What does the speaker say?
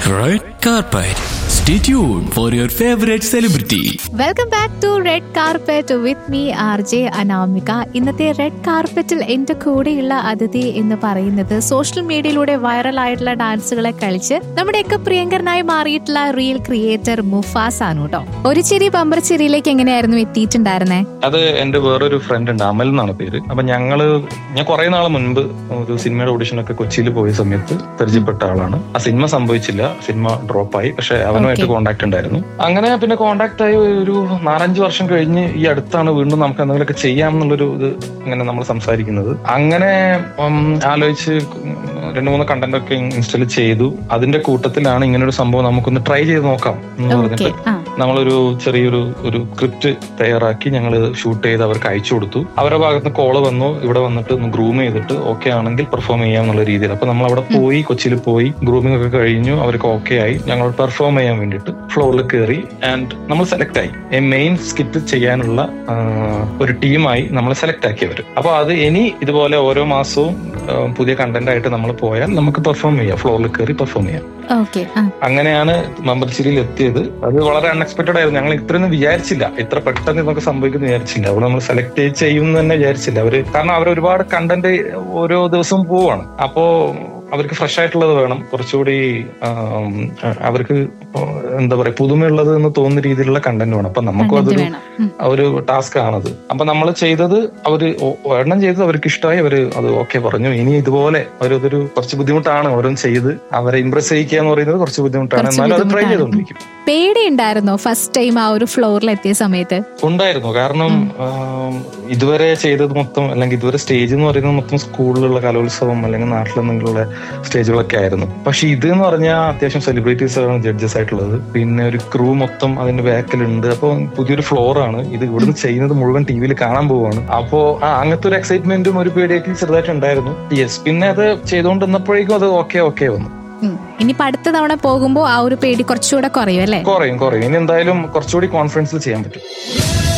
Red carpet. Stay tuned for your favorite celebrity. Welcome back to red carpet with me R J Anamika ഇന്നത്തെ red കാർപ്പറ്റിൽ എന്റെ കൂടെയുള്ള അതിഥി എന്ന് പറയുന്നത് സോഷ്യൽ മീഡിയയിലൂടെ വൈറൽ ആയിട്ടുള്ള ഡാൻസുകളെ കളിച്ച് നമ്മുടെയൊക്കെ പ്രിയങ്കരനായി മാറിയിട്ടുള്ള റിയൽ ക്രിയേറ്റർ മുഫാസ് ആണ് കേട്ടോ ഒരു ചിരി പമ്പർ ചിരിയിലേക്ക് എങ്ങനെയായിരുന്നു എത്തിയിട്ടുണ്ടായിരുന്നേ അത് എന്റെ വേറൊരു ഫ്രണ്ട് ഉണ്ട് അമൽ എന്നാണ് പേര് അപ്പൊ ഞങ്ങള് ഞാൻ കുറെ നാൾ മുൻപ് ഒരു സിനിമയുടെ ഓഡിഷൻ ഒക്കെ കൊച്ചിയിൽ പോയ സമയത്ത് പരിചയപ്പെട്ട ആളാണ് ആ സിനിമ സംഭവിച്ചില്ല സിനിമ ഡ്രോപ്പ് ആയി പക്ഷെ അവനുമായിട്ട് കോണ്ടാക്ട് ഉണ്ടായിരുന്നു അങ്ങനെ പിന്നെ കോണ്ടാക്ട് ആയി ഒരു നാലഞ്ച് വർഷം കഴിഞ്ഞ് ഈ അടുത്താണ് വീണ്ടും നമുക്ക് എന്തെങ്കിലുമൊക്കെ ചെയ്യാം എന്നുള്ളൊരു ഇത് അങ്ങനെ നമ്മൾ സംസാരിക്കുന്നത് അങ്ങനെ ഉം, ആലോചിച്ച് രണ്ട് മൂന്ന് കണ്ടന്റ് ഒക്കെ ഇൻസ്റ്റാൾ ചെയ്തു അതിന്റെ കൂട്ടത്തിലാണ് ഇങ്ങനെ ഒരു സംഭവം നമുക്കൊന്ന് ട്രൈ ചെയ്ത് നോക്കാം എന്ന് ഓക്കെ പറഞ്ഞിട്ട് ആ നമ്മളൊരു ചെറിയൊരു ഒരു സ്ക്രിപ്റ്റ് തയ്യാറാക്കി ഞങ്ങൾ ഷൂട്ട് ചെയ്ത് അവർക്ക് അയച്ചു കൊടുത്തു അവരുടെ ഭാഗത്ത് കോള് വന്നു ഇവിടെ വന്നിട്ട് ഒന്ന് ഗ്രൂം ചെയ്തിട്ട് ഓക്കെ ആണെങ്കിൽ പെർഫോം ചെയ്യാം എന്നുള്ള രീതിയിൽ അപ്പൊ നമ്മൾ അവിടെ പോയി കൊച്ചിയിൽ പോയി ഗ്രൂമിംഗ് ഒക്കെ കഴിഞ്ഞു അവർക്ക് ഓക്കെ ആയി ഞങ്ങൾ പെർഫോം ചെയ്യാൻ വേണ്ടിയിട്ട് ഫ്ലോറിൽ കയറി ആൻഡ് നമ്മൾ സെലക്ട് ആയി എ മെയിൻ സ്കിറ്റ് ചെയ്യാനുള്ള ആ, ഒരു ടീമായി നമ്മൾ സെലക്ട് ആക്കിയവർ അപ്പൊ അത് ഇനി ഇതുപോലെ ഓരോ മാസവും ആ, പുതിയ കണ്ടന്റ് ആയിട്ട് നമ്മൾ പോയാൽ നമുക്ക് പെർഫോം ചെയ്യാം ഫ്ലോറിൽ കയറി പെർഫോം ചെയ്യാം ഓക്കെ ആ അങ്ങനെയാണ് മമ്പൽശ്ശേരിയിൽ എത്തിയത് അത് വളരെ അൺഎക്സ്പെക്ടഡ് ആയിരുന്നു ഞങ്ങൾ ഇത്രയൊന്നും വിചാരിച്ചില്ല ഇത്ര പെട്ടെന്ന് ഇതൊക്കെ സംഭവിക്കുന്നു വിചാരിച്ചില്ല അവിടെ നമ്മൾ സെലക്ട് ചെയ്യും എന്ന് തന്നെ വിചാരിച്ചില്ല അവര് കാരണം അവർ ഒരുപാട് കണ്ടന്റ് ഓരോ ദിവസവും പോവാണ് അപ്പോ അവർക്ക് ഫ്രഷ് ആയിട്ടുള്ളത് വേണം കുറച്ചുകൂടി ആം, അവർക്ക് എന്താ പറയാ പുതുമയുള്ളത് എന്ന് തോന്നുന്ന രീതിയിലുള്ള കണ്ടന്റ് വേണം അപ്പൊ നമുക്കും കണ്ടന്റ് അതൊരു വേണം ഉം. ഒരു ടാസ്ക് ആണത് അപ്പൊ നമ്മൾ ചെയ്തത് അവര് ഒ- ഒരെണ്ണം ചെയ്തത് അവർക്ക് ഇഷ്ടമായി അവര് അത് ഓക്കെ പറഞ്ഞു ഇനി ഇതുപോലെ അവരതൊരു കുറച്ച് ബുദ്ധിമുട്ടാണ് ഓരോന്ന് ചെയ്ത് അവരെ ഇംപ്രസ് ചെയ്യിക്കുക എന്ന് പറയുന്നത് കുറച്ച് ബുദ്ധിമുട്ടാണ് കുറച്ച് എന്നാലും അത് ട്രൈ ബുദ്ധിമുട്ടാണ്. ചെയ്തോണ്ടിരിക്കും പേടി ഉണ്ടായിരുന്നോ ഫസ്റ്റ് ടൈം ആ ഒരു ഫ്ലോറിൽ എത്തിയ സമയത്ത് ഉണ്ടായിരുന്നു കാരണം ആം, ഇതുവരെ ചെയ്തത് മൊത്തം അല്ലെങ്കിൽ ഇതുവരെ സ്റ്റേജ് എന്ന് പറയുന്നത് മൊത്തം സ്കൂളിലുള്ള കലോത്സവം അല്ലെങ്കിൽ നാട്ടിലെന്തെങ്കിലുള്ള സ്റ്റേജുകളൊക്കെ ആയിരുന്നു പക്ഷെ ഇത് എന്ന് പറഞ്ഞാൽ അത്യാവശ്യം സെലിബ്രിറ്റീസ് ആണ് ജഡ്ജസ് ആയിട്ടുള്ളത് പിന്നെ ഒരു ക്രൂ മൊത്തം അതിന്റെ ബാക്കിലുണ്ട് അപ്പൊ പുതിയൊരു ഫ്ലോർ ആണ് ഇത് ഇവിടുന്ന് ചെയ്യുന്നത് മുഴുവൻ ടി വിയിൽ കാണാൻ പോവാണ് അപ്പോ ആ അങ്ങനത്തെ ഒരു എക്സൈറ്റ്മെന്റും ഒരു പേടിയൊക്കെ ചെറുതായിട്ട് ഉണ്ടായിരുന്നു യെസ് പിന്നെ അത് ചെയ്തുകൊണ്ടിരുന്നപ്പോഴേക്കും അത് ഓക്കെ ഓക്കെ വന്നു ഉം. ഇനിയിപ്പോ അടുത്ത തവണ പോകുമ്പോ ആ ഒരു പേടി കുറച്ചുകൂടെ കുറയും അല്ലേ കുറയും കുറയും ഇനി എന്തായാലും കുറച്ചുകൂടി കോൺഫിഡൻസിൽ ചെയ്യാൻ പറ്റും